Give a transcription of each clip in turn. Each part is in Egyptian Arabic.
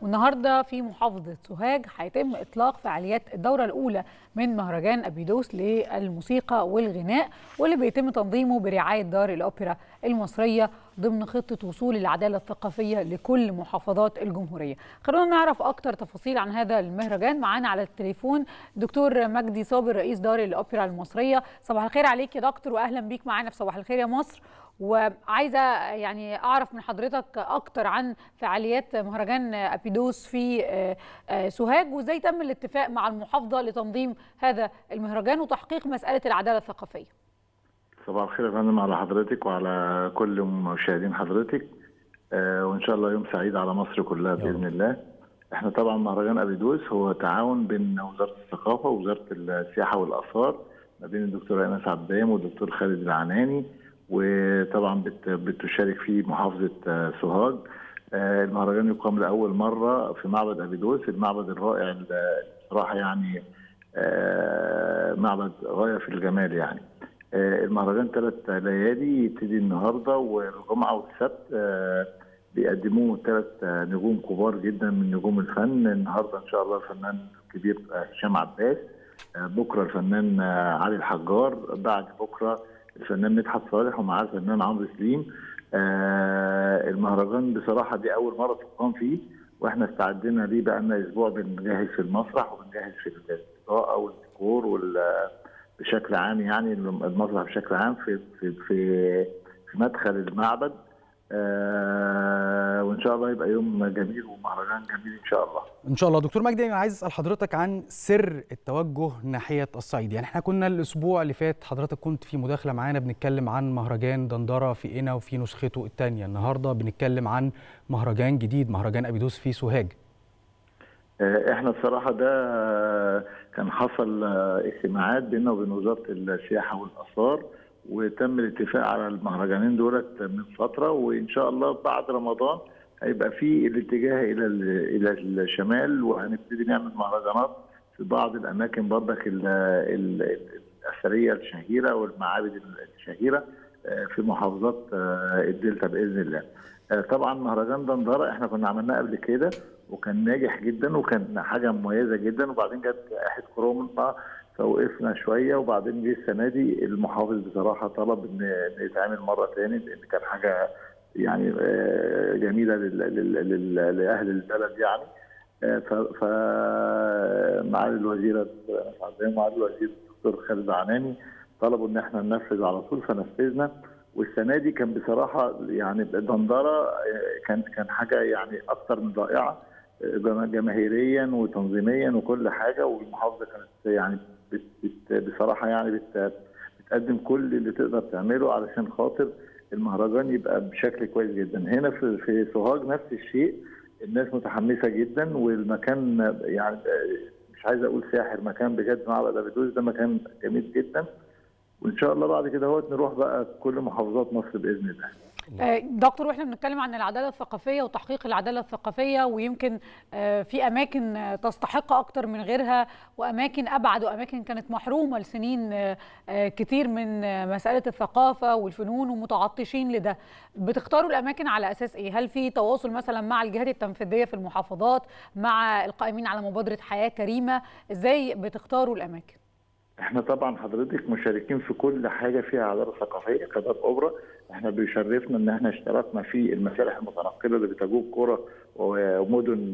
والنهارده في محافظه سوهاج هيتم اطلاق فعاليات الدوره الاولى من مهرجان ابيدوس للموسيقى والغناء واللي بيتم تنظيمه برعايه دار الاوبرا المصريه ضمن خطه وصول العداله الثقافيه لكل محافظات الجمهوريه. خلونا نعرف اكتر تفاصيل عن هذا المهرجان معانا على التليفون دكتور مجدي صابر رئيس دار الاوبرا المصريه. صباح الخير عليك يا دكتور واهلا بيك معانا في صباح الخير يا مصر. وعايزه يعني اعرف من حضرتك اكتر عن فعاليات مهرجان ابيدوس في سوهاج وازاي تم الاتفاق مع المحافظه لتنظيم هذا المهرجان وتحقيق مساله العداله الثقافيه. صباح الخير يا فندم على حضرتك وعلى كل مشاهدين حضرتك آه وان شاء الله يوم سعيد على مصر كلها باذن الله. احنا طبعا مهرجان ابيدوس هو تعاون بين وزاره الثقافه ووزاره السياحه والاثار ما بين الدكتور ايناس عبدام والدكتور خالد العناني وطبعا بتشارك فيه محافظه سوهاج المهرجان يقام لاول مره في معبد ابيدوس المعبد الرائع بصراحه يعني معبد غايه في الجمال يعني المهرجان ثلاث ليالي يبتدي النهارده والجمعه والسبت بيقدموه ثلاث نجوم كبار جدا من نجوم الفن النهارده ان شاء الله الفنان الكبير هشام عباس بكره الفنان علي الحجار بعد بكره الفنان مدحت صالح ومعاه الفنان عمرو سليم آه المهرجان بصراحه دي اول مره تقام فيه واحنا استعدنا ليه بقى لنا اسبوع بنجهز في المسرح وبنجهز في الاضاءه والديكور وال بشكل عام يعني المسرح بشكل عام في في في, في مدخل المعبد آه وان شاء الله يبقى يوم جميل ومهرجان جميل ان شاء الله. ان شاء الله دكتور مجدي انا عايز اسال حضرتك عن سر التوجه ناحيه الصعيد، يعني احنا كنا الاسبوع اللي فات حضرتك كنت في مداخله معانا بنتكلم عن مهرجان دندره في قنا وفي نسخته الثانيه، النهارده بنتكلم عن مهرجان جديد مهرجان ابيدوس في سوهاج. آه احنا الصراحه ده كان حصل اجتماعات بيننا وبين وزاره السياحه والاثار وتم الاتفاق على المهرجانين دولت من فتره وان شاء الله بعد رمضان هيبقى في الاتجاه الى الى الشمال وهنبتدي نعمل مهرجانات في بعض الاماكن برضك الاثريه الشهيره والمعابد الشهيره في محافظات الدلتا باذن الله. طبعا مهرجان دندره احنا كنا عملناه قبل كده وكان ناجح جدا وكان حاجه مميزه جدا وبعدين جت جائحه كورونا فوقفنا شويه وبعدين جه السنه دي المحافظ بصراحه طلب ان يتعمل مره ثاني لان كان حاجه يعني جميله لاهل البلد يعني ف معالي الوزيره معالي الوزير الدكتور خالد عناني طلبوا ان احنا ننفذ على طول فنفذنا والسنه دي كان بصراحه يعني دندره كان كان حاجه يعني اكثر من رائعه جماهيريا وتنظيميا وكل حاجه والمحافظه كانت يعني بت بت بصراحه يعني بت بتقدم كل اللي تقدر تعمله علشان خاطر المهرجان يبقى بشكل كويس جدا هنا في في سوهاج نفس الشيء الناس متحمسه جدا والمكان يعني مش عايز اقول ساحر مكان بجد معبد ابيدوس ده مكان جميل جدا وان شاء الله بعد كده هوت نروح بقى كل محافظات مصر باذن الله دكتور واحنا بنتكلم عن العداله الثقافيه وتحقيق العداله الثقافيه ويمكن في اماكن تستحق اكتر من غيرها واماكن ابعد واماكن كانت محرومه لسنين كتير من مساله الثقافه والفنون ومتعطشين لده بتختاروا الاماكن على اساس ايه هل في تواصل مثلا مع الجهات التنفيذيه في المحافظات مع القائمين على مبادره حياه كريمه ازاي بتختاروا الاماكن احنا طبعا حضرتك مشاركين في كل حاجه فيها عداله ثقافيه كدار اوبرا احنا بيشرفنا ان احنا اشتركنا في المسارح المتنقله اللي بتجوب قرى ومدن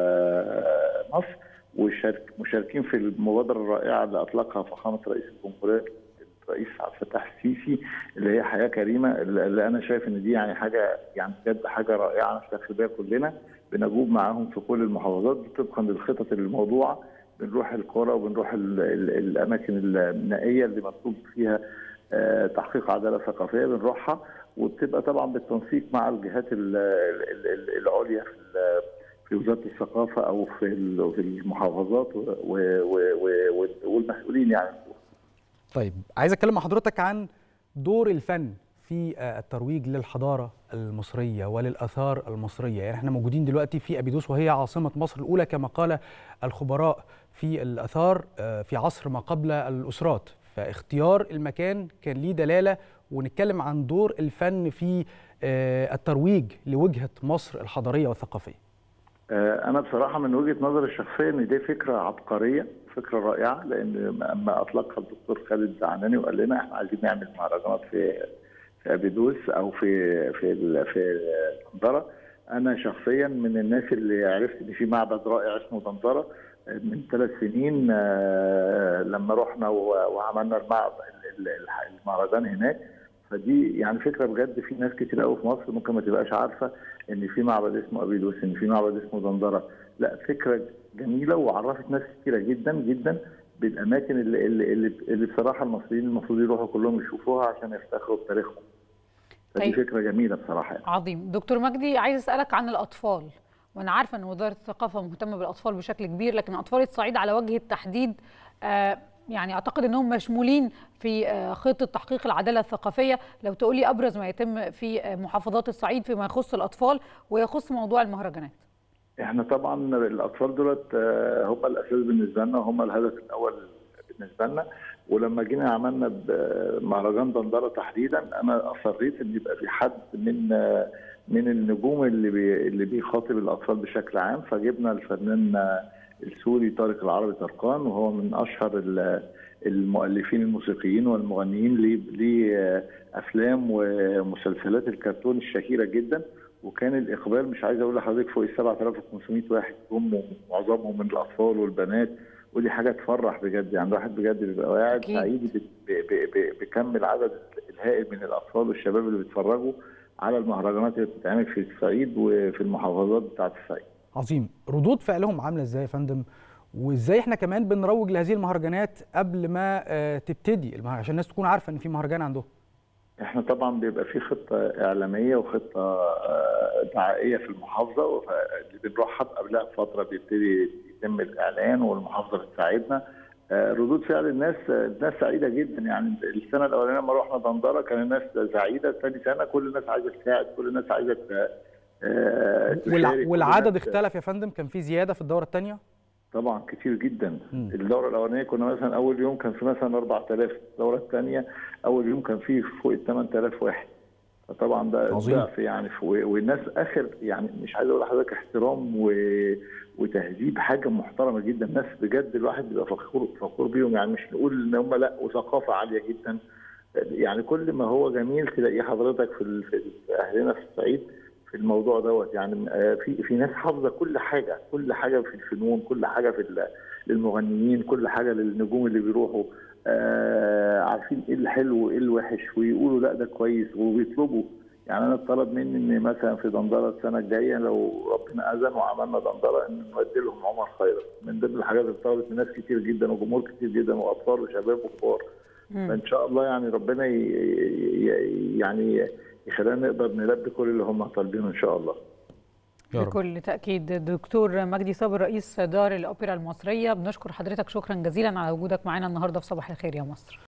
مصر ومشاركين في المبادره الرائعه اللي اطلقها فخامه رئيس الجمهوريه الرئيس عبد الفتاح السيسي اللي هي حياه كريمه اللي انا شايف ان دي يعني حاجه يعني بجد حاجه رائعه نفتخر بيها كلنا بنجوب معاهم في كل المحافظات طبقا للخطط الموضوعه بنروح القرى وبنروح ال ال الاماكن النائيه اللي مطلوب فيها آه تحقيق عداله ثقافيه بنروحها وبتبقى طبعا بالتنسيق مع الجهات ال ال العليا في في وزاره الثقافه او في في المحافظات والمسؤولين يعني طيب عايز اتكلم مع حضرتك عن دور الفن في الترويج للحضاره المصريه وللاثار المصريه يعني احنا موجودين دلوقتي في ابيدوس وهي عاصمه مصر الاولى كما قال الخبراء في الاثار في عصر ما قبل الاسرات فاختيار المكان كان ليه دلاله ونتكلم عن دور الفن في الترويج لوجهه مصر الحضاريه والثقافيه انا بصراحه من وجهه نظري الشخصيه ان دي فكره عبقريه فكره رائعه لان اما اطلقها الدكتور خالد زعناني وقال لنا احنا عايزين نعمل مهرجانات في في ابيدوس او في في في دندره انا شخصيا من الناس اللي عرفت ان في معبد رائع اسمه دندره من ثلاث سنين لما رحنا وعملنا المهرجان هناك فدي يعني فكره بجد في ناس كتير قوي في مصر ممكن ما تبقاش عارفه ان في معبد اسمه ابيدوس ان في معبد اسمه دندره لا فكره جميله وعرفت ناس كتيره جدا جدا بالاماكن اللي اللي اللي, اللي بصراحه المصريين المفروض يروحوا كلهم يشوفوها عشان يفتخروا بتاريخهم فدي طيب. فكره جميله بصراحه يعني. عظيم دكتور مجدي عايز اسالك عن الاطفال وانا عارفه ان وزاره الثقافه مهتمه بالاطفال بشكل كبير لكن اطفال الصعيد على وجه التحديد آه يعني اعتقد انهم مشمولين في خطه تحقيق العداله الثقافيه لو تقولي ابرز ما يتم في محافظات الصعيد فيما يخص الاطفال ويخص موضوع المهرجانات احنا طبعا الاطفال دولت هم الاساس بالنسبه لنا وهم الهدف الاول بالنسبه لنا ولما جينا عملنا مهرجان دندره تحديدا انا اصريت ان يبقى في حد من من النجوم اللي بي اللي بيخاطب الاطفال بشكل عام فجبنا الفنان السوري طارق العربي طرقان وهو من اشهر المؤلفين الموسيقيين والمغنيين لافلام ومسلسلات الكرتون الشهيره جدا وكان الاقبال مش عايز اقول لحضرتك فوق ال 7500 واحد هم معظمهم من الاطفال والبنات ودي حاجه تفرح بجد يعني الواحد بجد بيبقى قاعد سعيد بكم العدد الهائل من الاطفال والشباب اللي بيتفرجوا على المهرجانات اللي بتتعمل في الصعيد وفي المحافظات بتاعت الصعيد. عظيم ردود فعلهم عامله ازاي يا فندم وازاي احنا كمان بنروج لهذه المهرجانات قبل ما تبتدي المهرجان عشان الناس تكون عارفه ان في مهرجان عندهم احنا طبعا بيبقى في خطه اعلاميه وخطه دعائيه في المحافظه اللي بنروحها قبلها بفتره بيبتدي يتم الاعلان والمحافظه بتساعدنا ردود فعل الناس الناس سعيده جدا يعني السنه الاولانيه لما رحنا دندره كان الناس سعيده ثاني سنه كل الناس عايزه تساعد كل الناس عايزه والعدد اختلف يا فندم كان في زياده في الدوره الثانيه طبعا كتير جدا م. الدوره الاولانيه كنا مثلا اول يوم كان في مثلا 4000 الدوره الثانيه اول يوم كان في فوق ال 8000 واحد فطبعا ده ضعف يعني والناس اخر يعني مش عايز اقول لحضرتك احترام و... وتهذيب حاجه محترمه جدا الناس بجد الواحد بيبقى فخور فخور بيهم يعني مش نقول ان هم لا وثقافه عاليه جدا يعني كل ما هو جميل تلاقيه حضرتك في, في اهلنا في الصعيد في الموضوع دوت يعني في في ناس حافظه كل حاجه كل حاجه في الفنون كل حاجه في للمغنيين كل حاجه للنجوم اللي بيروحوا آه عارفين ايه الحلو وايه الوحش ويقولوا لا ده كويس وبيطلبوا يعني انا اتطلب مني ان مثلا في دندره السنه الجايه لو ربنا اذن وعملنا دندره ان نودي لهم عمر خيرت من ضمن الحاجات اللي طلبت من ناس كتير جدا وجمهور كتير جدا واطفال وشباب وكبار فان شاء الله يعني ربنا يعني يخلينا نقدر نلبي كل اللي هم طالبينه ان شاء الله بكل تاكيد دكتور مجدي صابر رئيس دار الاوبرا المصريه بنشكر حضرتك شكرا جزيلا على وجودك معنا النهارده في صباح الخير يا مصر